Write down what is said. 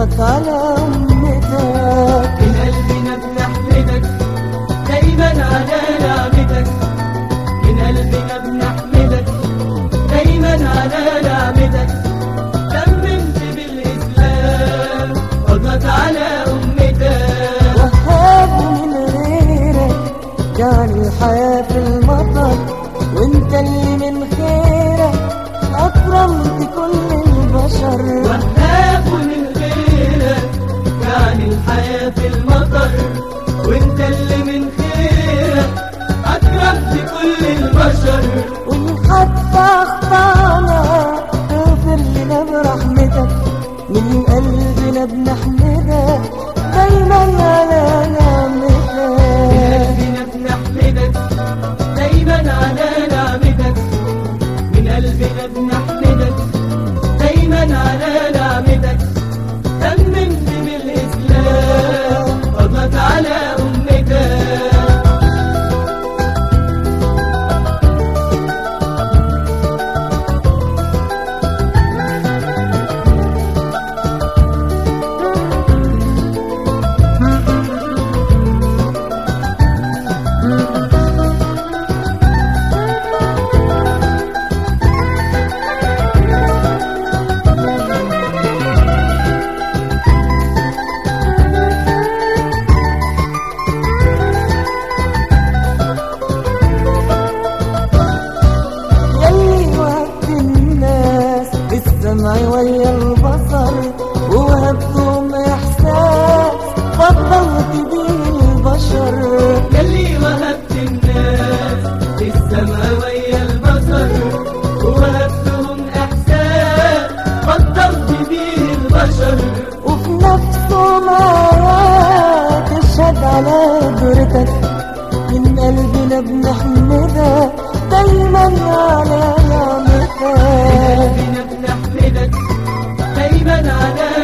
فضلك على أمتك من قلبنا بنحمدك دايما على نعمتك من قلبنا بنحمدك دايما على نعمتك تممت بالإسلام فضلك على أمتك وهاب من غيرك جعل الحياة في المطر وانت اللي من خيرك أكرمت كل البشر وهاب من غيرك كان الحياة في المطر وانت اللي من خيرك أكرمت كل البشر وإن حتى أخطأنا اغفر لنا برحمتك من قلبنا بنحمدك دايما على نعمتك قلبنا بنحمدك دايما على نعمتك من قلبنا بنحمدك دايما على نعمتك تممت بالإسلام فضلك على أمتك يلي وهبت الناس السمع ويا البصر ووهبتهم إحساس فضلت بيه البشر يلي وهبت الناس السمع ويا البصر ووهبتهم احساس فضلت بيه البشر وفي نفسه ما تشهد على قدرتك من قلبنا بنحمدك دايما على نعمتك قلبنا بنحمدك دايما على